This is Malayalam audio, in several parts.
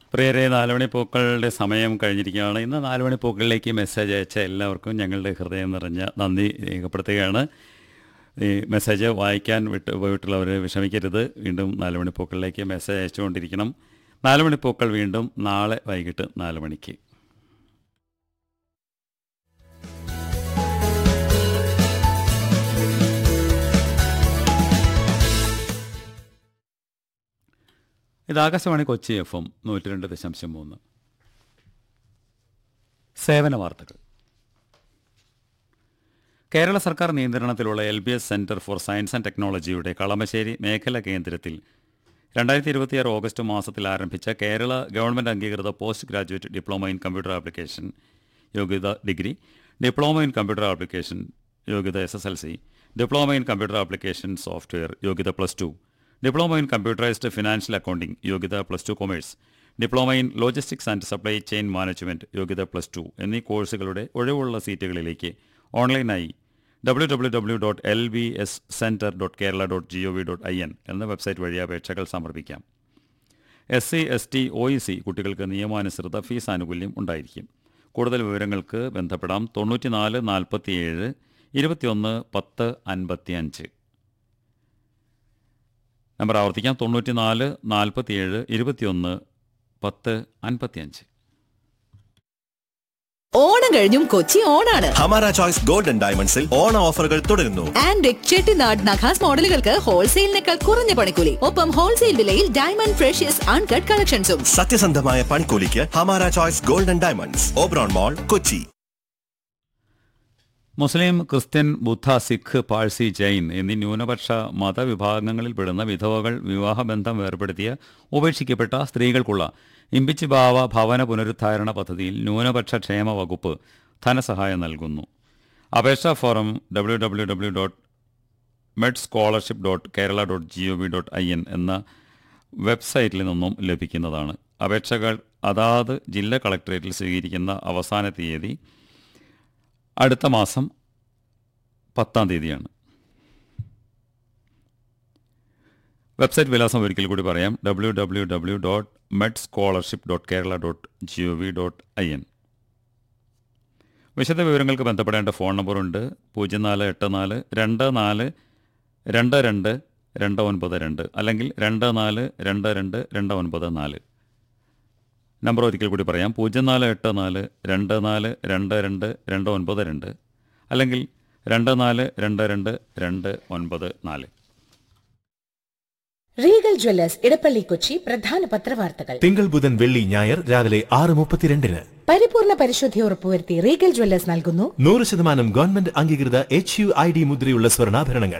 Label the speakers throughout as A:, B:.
A: പ്രിയരെ നാലുമണി പൂക്കളുടെ സമയം കഴിഞ്ഞിരിക്കുകയാണ് ഇന്ന് നാലുമണി പൂക്കളിലേക്ക് മെസ്സേജ് അയച്ച എല്ലാവർക്കും ഞങ്ങളുടെ ഹൃദയം നിറഞ്ഞ നന്ദി രേഖപ്പെടുത്തുകയാണ് ഈ മെസ്സേജ് വായിക്കാൻ വിട്ട് പോയിട്ടുള്ളവർ വിഷമിക്കരുത് വീണ്ടും നാലുമണി പൂക്കളിലേക്ക് മെസ്സേജ് അയച്ചുകൊണ്ടിരിക്കണം നാലുമണി പൂക്കൾ വീണ്ടും നാളെ വൈകിട്ട് നാല് മണിക്ക് ഇത് ആകാശവാണി കൊച്ചി എഫ് എം നൂറ്റി രണ്ട് ദശാംശം മൂന്ന് സേവന വാർത്തകൾ കേരള സർക്കാർ നിയന്ത്രണത്തിലുള്ള L B S centre for science and ടെക്നോളജിയുടെ കളമശ്ശേരി മേഖലാ കേന്ദ്രത്തിൽ രണ്ടായിരത്തി ഇരുപത്തിയാറ് ഓഗസ്റ്റ് മാസത്തിൽ ആരംഭിച്ച കേരള ഗവൺമെൻറ് അംഗീകൃത post graduate diploma in computer application യോഗ്യത degree diploma in computer application യോഗ്യത S S L C diploma in computer application software യോഗ്യത plus two diploma in computerised financial accounting യോഗ്യത plus two commerce diploma in logistics and supply chain management യോഗ്യത പ്ലസ് ടു എന്നീ കോഴ്സുകളുടെ ഒഴിവുള്ള സീറ്റുകളിലേക്ക് ഓൺലൈനായി W W W dot L B S centre dot Kerala dot G O V dot I N എന്ന വെബ്സൈറ്റ് വഴി അപേക്ഷകൾ സമർപ്പിക്കാം S C S T O E C കുട്ടികൾക്ക് നിയമാനുസൃത ഫീസ് ആനുകൂല്യം ഉണ്ടായിരിക്കും കൂടുതൽ വിവരങ്ങൾക്ക് ബന്ധപ്പെടാം തൊണ്ണൂറ്റിനാല് നാൽപ്പത്തിയേഴ് ഇരുപത്തിയൊന്ന് പത്ത് അൻപത്തി അഞ്ച് നമ്പർ ആവർത്തിക്കാം തൊണ്ണൂറ്റിനാല് നാൽപ്പത്തിയേഴ് ഇരുപത്തിയൊന്ന് പത്ത് അൻപത്തിയഞ്ച്
B: ഓണം കഴിഞ്ഞും കൊച്ചി ഓണാണ്
C: ഹമാര ചോയ്സ് ഗോൾഡൻ ഡയമണ്ട്സിൽ ഓണ ഓഫറുകൾ തുടരുന്നു
B: ആൻഡ് ചെട്ടിനാട് നഖാസ് മോഡലുകൾക്ക് ഹോൾസെയിലിനേക്കാൾ കുറഞ്ഞ പണിക്കൂലി ഒപ്പം ഹോൾസെയിൽ വിലയിൽ ഡയമണ്ട് ഫ്രഷ്യസ് അൺകട്ട് കളക്ഷൻസും
C: സത്യസന്ധമായ പണിക്കൂലിക്ക് Hamara choice golden diamonds Oberon Mall Kochi
A: മുസ്ലിം ക്രിസ്ത്യൻ ബുദ്ധ സിഖ് പാഴ്സി ജൈൻ എന്നീ ന്യൂനപക്ഷ മതവിഭാഗങ്ങളിൽപ്പെടുന്ന വിധവകൾ വിവാഹബന്ധം വേർപെടുത്തിയ ഉപേക്ഷിക്കപ്പെട്ട സ്ത്രീകൾക്കുള്ള ഇമ്പിച്ചി ഭാവ ഭവന പുനരുദ്ധാരണ പദ്ധതിയിൽ ന്യൂനപക്ഷ ക്ഷേമ വകുപ്പ് ധനസഹായം നൽകുന്നു അപേക്ഷാ form W W W dot med scholarship dot Kerala dot G O V dot I N എന്ന വെബ്സൈറ്റിൽ നിന്നും ലഭിക്കുന്നതാണ് അപേക്ഷകൾ അതാത് ജില്ലാ കളക്ടറേറ്റിൽ സ്വീകരിക്കുന്ന അവസാന തീയതി അടുത്ത മാസം പത്താം തീയതിയാണ് വെബ്സൈറ്റ് വിലാസം ഒരിക്കൽ കൂടി പറയാം W W W dot med scholarship dot Kerala dot G O V dot I N വിശദ വിവരങ്ങൾക്ക് ബന്ധപ്പെടേണ്ട ഫോൺ നമ്പറുണ്ട് പൂജ്യം നാല് എട്ട് നാല് രണ്ട് നാല് രണ്ട് രണ്ട് രണ്ട് ഒൻപത് രണ്ട് അല്ലെങ്കിൽ രണ്ട് നാല് രണ്ട് രണ്ട് രണ്ട് ഒൻപത് നാല് നമ്പർ ഒരിക്കൽ കൂടി പറയാം പൂജ്യം നാല് എട്ട് നാല് രണ്ട് നാല് രണ്ട് രണ്ട് രണ്ട് ഒൻപത് രണ്ട് അല്ലെങ്കിൽ രണ്ട് നാല് രണ്ട് രണ്ട് രണ്ട് ഒൻപത് നാല്
D: റീഗൽ ജ്വല്ലേഴ്സ് ഇടപ്പള്ളി കൊച്ചി പ്രധാന പത്രവാർത്തകൾ
E: തിങ്കൾ ബുധൻ വെള്ളി ഞായർ രാവിലെ ആറ് മുപ്പത്തിരണ്ടിന്
D: പരിപൂർണ പരിശുദ്ധി ഉറപ്പുവരുത്തി റീഗൽ ജ്വല്ലേഴ്സ് നൽകുന്നു
E: നൂറ് ശതമാനം ഗവൺമെന്റ് അംഗീകൃത എച്ച് യു ഐ ഡി മുദ്രയുള്ള സ്വർണ്ണാഭരണങ്ങൾ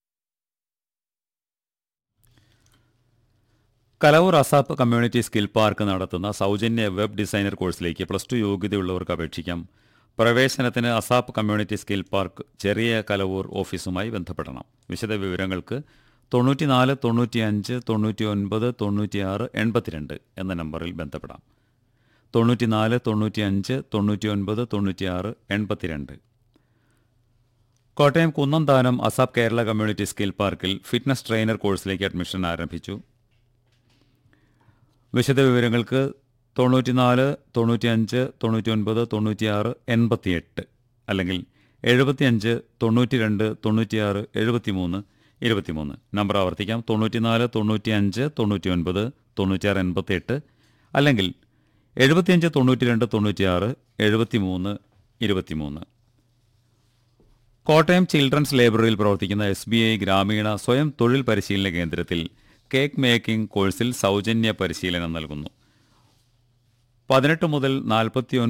A: Kalavoor ASAP community skill park നടത്തുന്ന സൗജന്യ വെബ് ഡിസൈനർ കോഴ്സിലേക്ക് പ്ലസ് ടു യോഗ്യതയുള്ളവർക്ക് അപേക്ഷിക്കാം പ്രവേശനത്തിന് അസാപ്പ് കമ്മ്യൂണിറ്റി സ്കിൽ പാർക്ക് ചെറിയ കലവൂർ ഓഫീസുമായി ബന്ധപ്പെടണം വിശദ വിവരങ്ങൾക്ക് തൊണ്ണൂറ്റിനാല് തൊണ്ണൂറ്റിയഞ്ച് തൊണ്ണൂറ്റി ഒൻപത് തൊണ്ണൂറ്റിയാറ് എൺപത്തിരണ്ട് എന്ന നമ്പറിൽ ബന്ധപ്പെടാം തൊണ്ണൂറ്റിനാല് തൊണ്ണൂറ്റിയഞ്ച് തൊണ്ണൂറ്റി ഒൻപത് തൊണ്ണൂറ്റിയാറ് എൺപത്തിരണ്ട് Kottayam Kunnamthanam ASAP Kerala community skill പാർക്കിൽ ഫിറ്റ്നസ് ട്രെയിനർ കോഴ്സിലേക്ക് അഡ്മിഷൻ ആരംഭിച്ചു വിശദവിവരങ്ങൾക്ക് തൊണ്ണൂറ്റിനാല് തൊണ്ണൂറ്റിയഞ്ച് തൊണ്ണൂറ്റിയൊൻപത് തൊണ്ണൂറ്റിയാറ് എൺപത്തിയെട്ട് അല്ലെങ്കിൽ എഴുപത്തിയഞ്ച് തൊണ്ണൂറ്റി രണ്ട് തൊണ്ണൂറ്റിയാറ് എഴുപത്തിമൂന്ന് ഇരുപത്തിമൂന്ന് നമ്പർ ആവർത്തിക്കാം തൊണ്ണൂറ്റിനാല് തൊണ്ണൂറ്റിയഞ്ച് തൊണ്ണൂറ്റിയൊൻപത് തൊണ്ണൂറ്റിയാറ് എൺപത്തിയെട്ട് അല്ലെങ്കിൽ എഴുപത്തിയഞ്ച് തൊണ്ണൂറ്റി രണ്ട് തൊണ്ണൂറ്റിയാറ് എഴുപത്തിമൂന്ന് ഇരുപത്തിമൂന്ന് കോട്ടയം ചിൽഡ്രൻസ് ലൈബ്രറിയിൽ പ്രവർത്തിക്കുന്ന എസ് ബി ഐ ഗ്രാമീണ സ്വയം തൊഴിൽ പരിശീലന കേന്ദ്രത്തിൽ കേക്ക് മേക്കിംഗ് കോഴ്സിൽ സൗജന്യ പരിശീലനം നൽകുന്നു പതിനെട്ട് മുതൽ നാൽപ്പത്തി